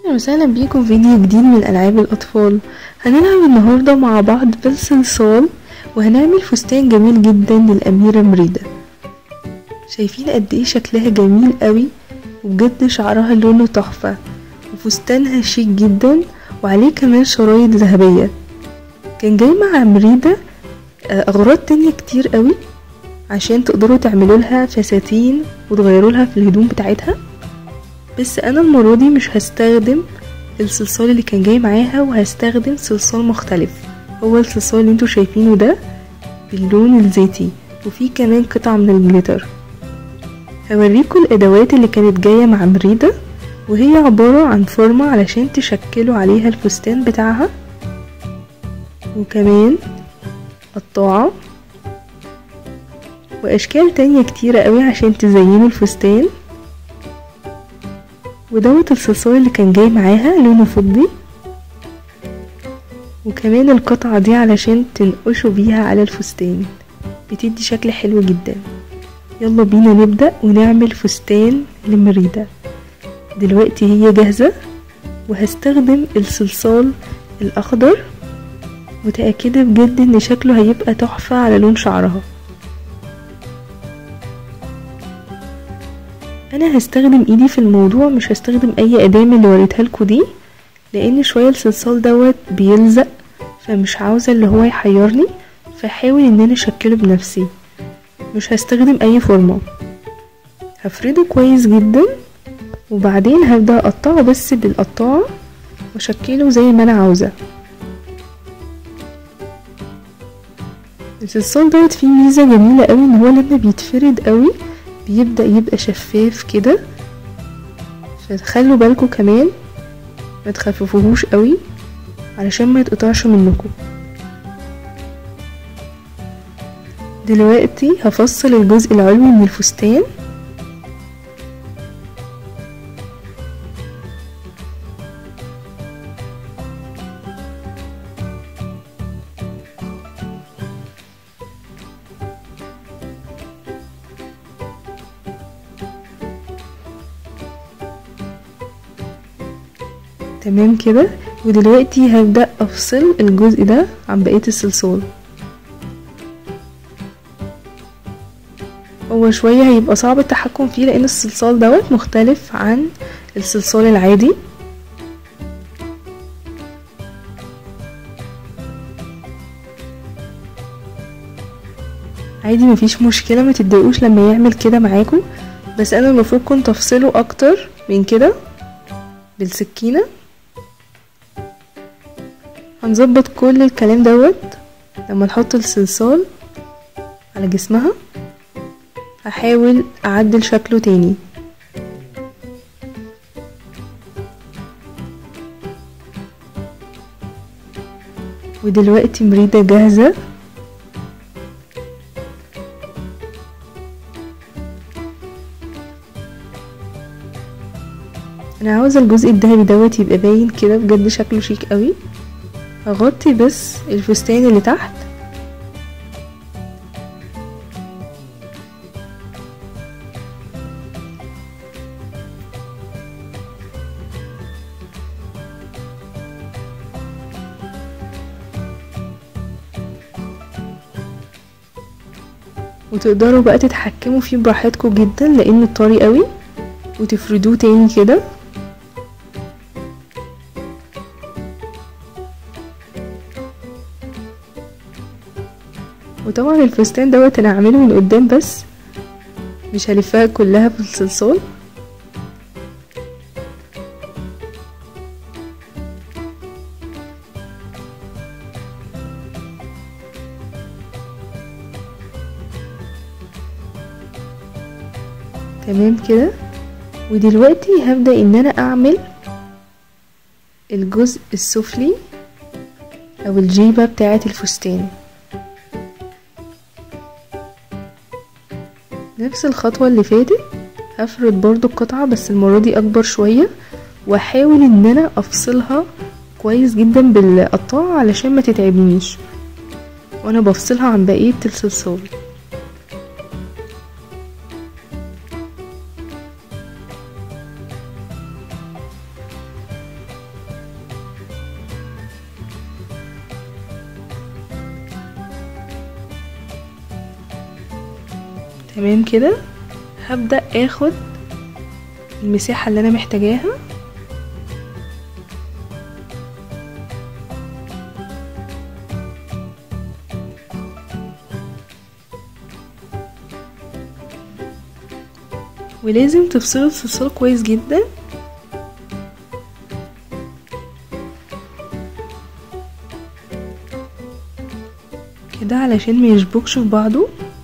اهلا وسهلا بيكم في فيديو جديد من العاب الاطفال هنلعب النهارده مع بعض بالصلصال وهنعمل فستان جميل جدا للاميره مريده شايفين قد ايه شكلها جميل قوي وبجد شعرها لونه تحفه وفستانها شيك جدا وعليه كمان شرايط ذهبيه كان جاي مع مريده اغراض تانية كتير قوي عشان تقدروا تعملوا لها فساتين وتغيروا لها في الهدوم بتاعتها بس انا المرة دي مش هستخدم الصلصال اللي كان جاي معاها وهستخدم صلصال مختلف هو الصلصال اللي انتوا شايفينه ده باللون الزيتي وفي كمان قطع من الجليتر هوريكم الادوات اللي كانت جاية مع مريدة وهي عبارة عن فورمة علشان تشكلوا عليها الفستان بتاعها وكمان قطاعة واشكال تانية كتيرة قوي عشان تزينوا الفستان ودوت الصلصال اللي كان جاي معاها لونه فضي وكمان القطعة دي علشان تنقشوا بيها على الفستان بتدي شكل حلو جدا يلا بينا نبدأ ونعمل فستان لمريدة دلوقتي هي جاهزة وهستخدم الصلصال الأخضر متأكدة بجد ان شكله هيبقى تحفة على لون شعرها انا هستخدم ايدي في الموضوع مش هستخدم اي اداة من اللي وريتها لكم دي لان شوية الصلصال دوت بيلزق فمش عاوزة اللي هو يحيرني فحاول ان انا اشكله بنفسي مش هستخدم اي فورمة هفرده كويس جدا وبعدين هبدأ اقطعه بس بالقطاعة واشكله زي ما انا عاوزة الصلصال دوت فيه ميزة جميلة قوي ان هو لما بيتفرد قوي بيبدأ يبقى شفاف كده فخلوا بالكم كمان ما تخففوهوش قوي علشان ما يتقطعش منكم دلوقتي هفصل الجزء العلوي من الفستان تمام كده ودلوقتي هبدأ أفصل الجزء ده عن بقية الصلصال هو شوية هيبقى صعب التحكم فيه لأن الصلصال دوت مختلف عن الصلصال العادي عادي مفيش مشكلة ما تتضايقوش لما يعمل كده معاكم بس انا المفروض كنت افصله اكتر من كده بالسكينة هنظبط كل الكلام دوت لما نحط الصلصال على جسمها هحاول اعدل شكله تاني ودلوقتي مريدة جاهزة انا عاوزة الجزء الدهبي دوت يبقى باين كده بجد شكله شيك قوي هغطي بس الفستان اللي تحت وتقدروا بقى تتحكموا فيه براحتكم جدا لانه طري قوي وتفردوه تاني كده وطبعا الفستان دوت انا هعمله من قدام بس مش هلفها كلها بالصلصال تمام كده ودلوقتي هبدأ ان انا اعمل الجزء السفلي او الجيبة بتاعة الفستان نفس الخطوة اللي فاتت هفرد برضو القطعة بس المرة دي اكبر شوية واحاول ان انا افصلها كويس جدا بالقطاعة علشان ما تتعبنيش وانا بفصلها عن بقية الصلصال تمام كده هبدأ اخد المساحة اللي انا محتاجاها ولازم تفصلوا الصلصال كويس جدا كده علشان ما يشبكش في بعضه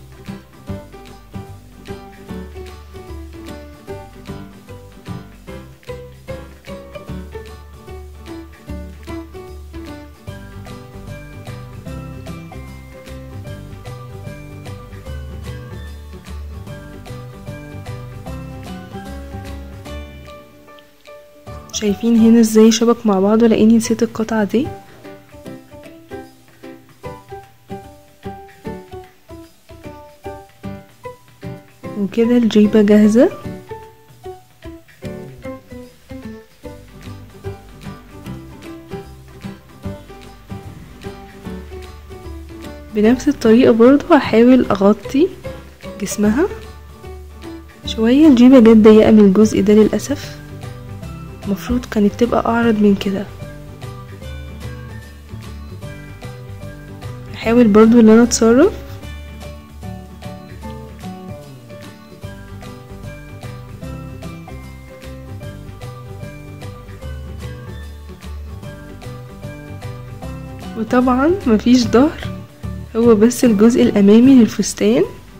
شايفين هنا ازاي شبك مع بعضه لاني نسيت القطعة دي وكده الجيبة جاهزة بنفس الطريقة برضو هحاول اغطي جسمها شوية الجيبة جت ضيقة من الجزء ده للأسف المفروض كانت تبقى اعرض من كده احاول برضو ان انا اتصرف وطبعا مفيش ظهر هو بس الجزء الامامي للفستان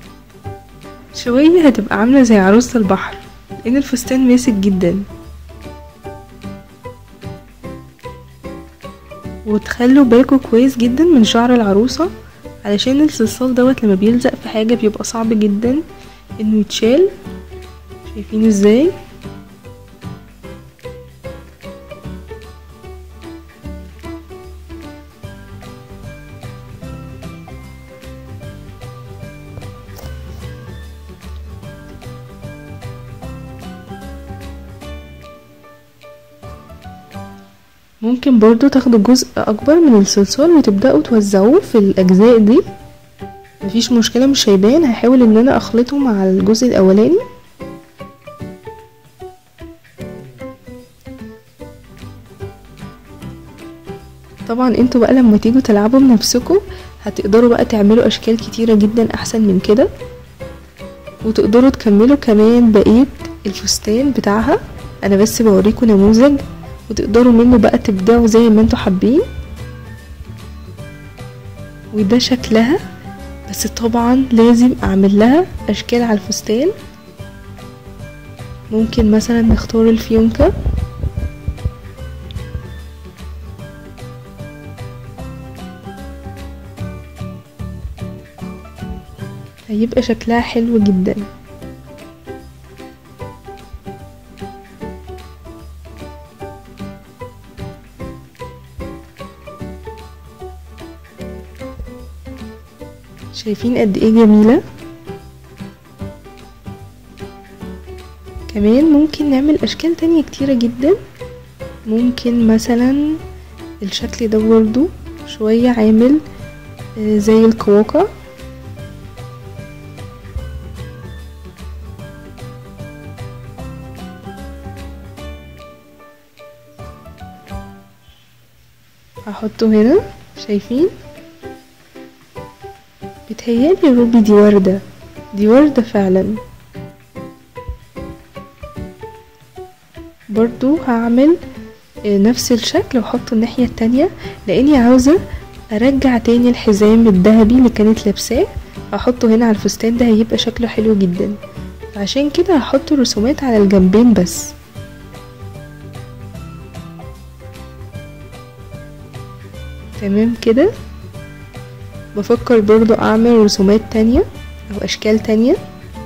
شوية هتبقى عاملة زي عروسة البحر لان الفستان ماسك جدا وتخلوا بالكم كويس جدا من شعر العروسة علشان الصلصال دوت لما بيلزق في حاجة بيبقى صعب جدا انه يتشال شايفين ازاي ممكن برضو تاخدوا جزء اكبر من الصلصال وتبدأوا توزعوه في الاجزاء دي مفيش مشكلة مش هيبان هحاول ان انا اخلطه مع الجزء الاولاني طبعا انتوا بقى لما تيجوا تلعبوا بنفسكم هتقدروا بقى تعملوا اشكال كتيرة جدا احسن من كده وتقدروا تكملوا كمان بقية الفستان بتاعها انا بس بوريكم نموذج وتقدروا منه بقى تبدعوا زي ما انتوا حابين وده شكلها بس طبعا لازم اعمل لها اشكال على الفستان ممكن مثلا نختار الفيونكة هيبقى شكلها حلو جدا شايفين قد ايه جميلة كمان ممكن نعمل اشكال تانية كتيرة جدا ممكن مثلا الشكل ده برضو شوية عامل زي القواقع هحطه هنا شايفين بتهيالي روبي دي وردة دي وردة فعلا برضو هعمل نفس الشكل واحطه الناحية التانية لاني عاوزة ارجع تاني الحزام الذهبي اللي كانت لابساه احطه هنا على الفستان ده هيبقى شكله حلو جدا عشان كده هحط رسومات على الجنبين بس تمام كده بفكر برضو اعمل رسومات تانية او اشكال تانية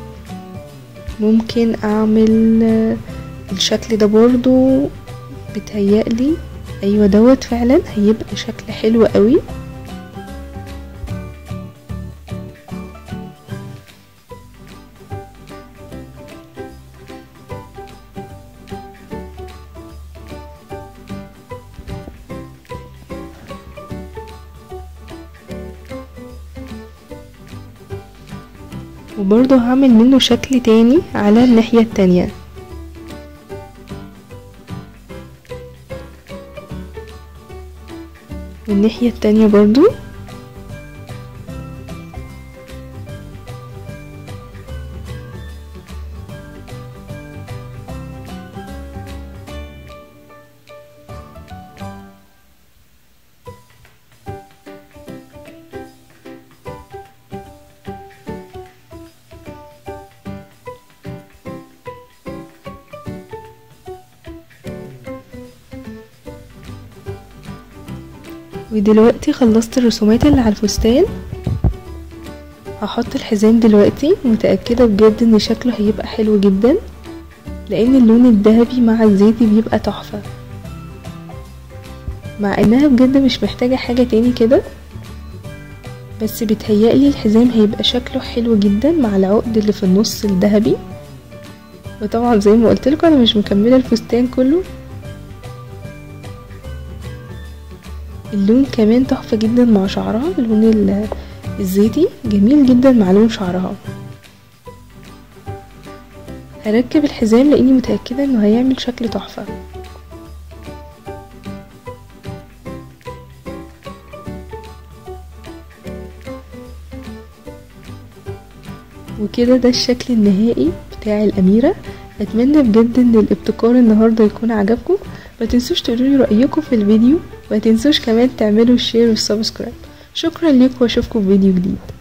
ممكن اعمل الشكل ده برضو بتهيألي ايوه دوت فعلا هيبقى شكل حلو قوي وبرضه هعمل منه شكل تاني على الناحية التانية والناحية التانية برضو ودلوقتي خلصت الرسومات اللي على الفستان هحط الحزام دلوقتي متأكدة بجد ان شكله هيبقى حلو جدا لان اللون الذهبي مع الزيتي بيبقى تحفة مع انها بجد مش محتاجة حاجة تاني كده بس بيتهيألي الحزام هيبقى شكله حلو جدا مع العقد اللي في النص الذهبي وطبعا زي ما قلتلكوا انا مش مكملة الفستان كله اللون كمان تحفة جدا مع شعرها اللون الزيتي جميل جدا مع لون شعرها هركب الحزام لاني متأكدة انه هيعمل شكل تحفة وكده ده الشكل النهائي بتاع الأميرة أتمنى بجد إن الابتكار النهاردة يكون عجبكم ما تنسوش تقولولي رأيكم في الفيديو ما تنسوش كمان تعملوا الشير والسبسكرايب شكرا لكم واشوفكم في فيديو جديد